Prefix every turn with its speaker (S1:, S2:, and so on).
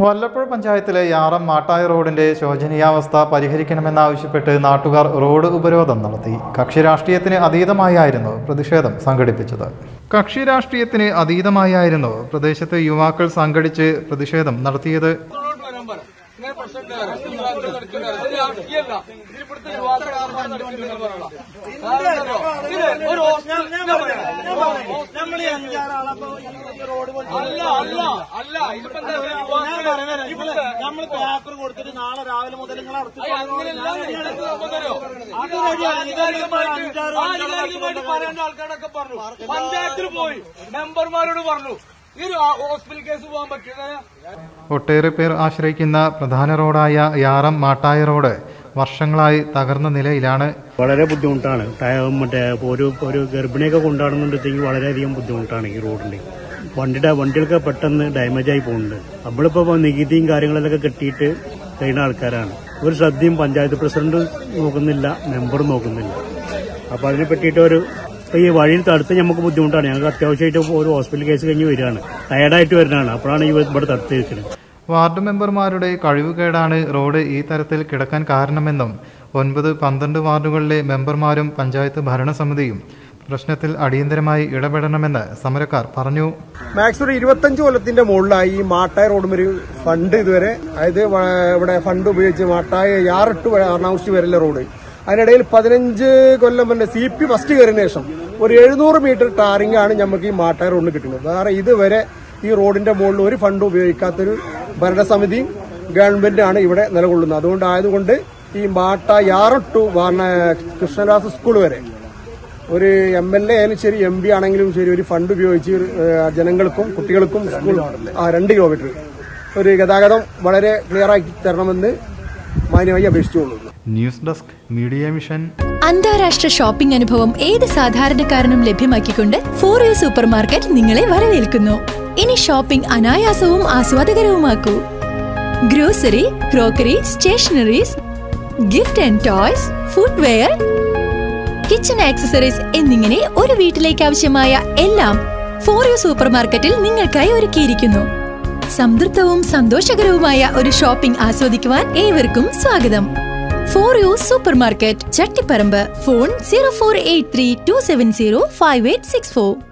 S1: വല്ലപ്പുഴ പഞ്ചായത്തിലെ യാറം മാട്ടായ റോഡിന്റെ ശോചനീയാവസ്ഥ പരിഹരിക്കണമെന്നാവശ്യപ്പെട്ട് നാട്ടുകാർ റോഡ് ഉപരോധം നടത്തി കക്ഷി രാഷ്ട്രീയത്തിന് അതീതമായായിരുന്നു പ്രതിഷേധം സംഘടിപ്പിച്ചത് കക്ഷി രാഷ്ട്രീയത്തിന് അതീതമായായിരുന്നു പ്രദേശത്ത് യുവാക്കൾ സംഘടിച്ച് പ്രതിഷേധം നടത്തിയത്
S2: ഇങ്ങനെ പ്രശ്നക്കാര് ഇത് രാഷ്ട്രീയമല്ല ഇത് ഇവിടുത്തെ യുവാക്കളാണ് നടക്കുന്നത് പറയണം. കാരണം എന്താ? ഇത് ഒരു ഹോസ്റ്റൽ ഞാൻ പറയാം.
S3: നമ്മൾ ഈ അഞ്ചാറാളപ്പോ ഈ റോഡ് പോലെ
S2: അല്ല അല്ല അല്ല ഇതിപ്പോ എന്താ വെച്ചാ യുവാക്കള് ഇവിടുത്തെ
S3: നമ്മൾ പേപ്പർ കൊടുത്തിട്ട് നാളെ രാവിലെ മുതൽ നിങ്ങൾ
S2: അയ്യ, അങ്ങനെയല്ല നിങ്ങൾക്ക് നമുക്കറിയോ?
S3: അത്
S2: ഇത്
S3: റെഡിയാണ്. ഇത്
S2: ആധികാരികമായിട്ട്
S3: അഞ്ചാറ്
S2: ആധികാരികമായിട്ട് പറയേണ്ട ആൾക്കാരൊക്കെ പറഞ്ഞു പഞ്ചായത്തിൽ പോയി മെമ്പർമാരോട് പറഞ്ഞു ഈ ഒരു ഹോസ്പിറ്റൽ കേസ് പോകാൻ പറ്റില്ല
S1: ഒട്ടേറെ പേർ ആശ്രയിക്കുന്ന പ്രധാന റോഡായ യാറം മാട്ടായ റോഡ് വർഷങ്ങളായി തകർന്ന നിലയിലാണ്
S4: വളരെ ബുദ്ധിമുട്ടാണ് ടയ- മറ്റേ ഒരു ഒരു ഗർഭിണിയൊക്കെ കൊണ്ടാടുന്നുണ്ടെങ്കിൽ വളരെയധികം ബുദ്ധിമുട്ടാണ് ഈ റോഡിൽ വണ്ടിയുടെ വണ്ടികൾക്ക് പെട്ടെന്ന് ഡാമേജ് ആയി പോകുന്നുണ്ട് നമ്മളിപ്പോ നികുതിയും കാര്യങ്ങളൊക്കെ കെട്ടിയിട്ട് കഴിയുന്ന ആൾക്കാരാണ് ഒരു ശ്രദ്ധയും പഞ്ചായത്ത് പ്രസിഡന്റ് നോക്കുന്നില്ല മെമ്പർ നോക്കുന്നില്ല അപ്പൊ അതിനെ പറ്റിയിട്ട് ഒരു ഇപ്പൊ ഈ വഴിയിൽ തടുത്ത് നമുക്ക് ബുദ്ധിമുട്ടാണ് ഞങ്ങൾക്ക് അത്യാവശ്യമായിട്ട് ഒരു ഹോസ്പിറ്റൽ കേസ് കഴിഞ്ഞ് വരികയാണ് ടയർഡായിട്ട് വരുന്നതാണ് അപ്പോഴാണ് ഈ ഇവിടെ തടുത്തിരിക്കുന്നത്
S1: വാർഡ് മെമ്പർമാരുടെ കഴിവുകേടാണ് റോഡ് ഈ തരത്തിൽ കിടക്കാൻ കാരണമെന്നും ഒൻപത് പന്ത്രണ്ട് വാർഡുകളിലെ മെമ്പർമാരും പഞ്ചായത്ത് ഭരണസമിതിയും പ്രശ്നത്തിൽ അടിയന്തരമായി ഇടപെടണമെന്ന് സമരക്കാർ പറഞ്ഞു
S5: മാക്സ് ഒരു ഇരുപത്തഞ്ച് കൊല്ലത്തിന്റെ മുകളിലായി ഈ മാട്ടായ റോഡ് ഒരു ഫണ്ട് ഇതുവരെ അതായത് വ- ഇവിടെ ഫണ്ട് ഉപയോഗിച്ച് മാട്ടായ യാറട്ട് വ- എറണാകുളം വരല്ല റോഡ് അതിനിടയിൽ പതിനഞ്ച് കൊല്ലം മുന്നേ സി പി ഫസ്റ്റ് കയറിയ ശേഷം ഒരു എഴുന്നൂറ് മീറ്റർ ടാറിംഗ് ആണ് നമുക്ക് ഈ മാട്ടായ റോഡിന് കിട്ടുന്നത് വേറെ ഇതുവരെ ഈ റോഡിന്റെ മുകളിൽ ഒരു ഫണ്ട് ഉപയോഗിക്കാത്തൊരു ഭരണസമിതിയും ഗവൺമെന്റാണ് ഇവിടെ നിലകൊള്ളുന്നത് അതുകൊണ്ട് ആയതുകൊണ്ട് ഈ മാട്ട യാറ ടു വാർണ കൃഷ്ണദാസ് സ്കൂൾ വരെ ഒരു എം എൽ എ ആയാലും ശരി എം പി ആണെങ്കിലും ശരി ഒരു ഫണ്ട് ഉപയോഗിച്ച് ഏഹ്, ജനങ്ങൾക്കും കുട്ടികൾക്കും സ്കൂൾ ആ രണ്ട് കിലോമീറ്റർ ഒരു ഗതാഗതം വളരെ ക്ലിയർ ആക്കി തരണമെന്ന് മാന്യമായി അപേക്ഷിച്ചുകൊള്ളുന്നു
S1: ന്യൂസ് ഡെസ്ക് മീഡിയ മിഷൻ
S6: അന്താരാഷ്ട്ര ഷോപ്പിംഗ് അനുഭവം ഏത് സാധാരണക്കാരനും ലഭ്യമാക്കിക്കൊണ്ട് ഫോർ യു സൂപ്പർ മാർക്കറ്റ് നിങ്ങളെ വരവേൽക്കുന്നു ഇനി ഷോപ്പിംഗ് അനായാസവും ആസ്വാദകരവുമാക്കൂ grocery crockery stationeries gift and toys footwear kitchen accessories എന്നിങ്ങനെ ഒരു വീട്ടിലേക്ക് ആവശ്യമായ എല്ലാം ഫോർ യു സൂപ്പർ മാർക്കറ്റിൽ നിങ്ങൾക്കായി ഒരുക്കിയിരിക്കുന്നു സംതൃപ്തവും സന്തോഷകരവുമായ ഒരു ഷോപ്പിംഗ് ആസ്വദിക്കുവാൻ ഏവർക്കും സ്വാഗതം for you supermarket Chattiparamba phone zero four eight three two seven zero five eight six four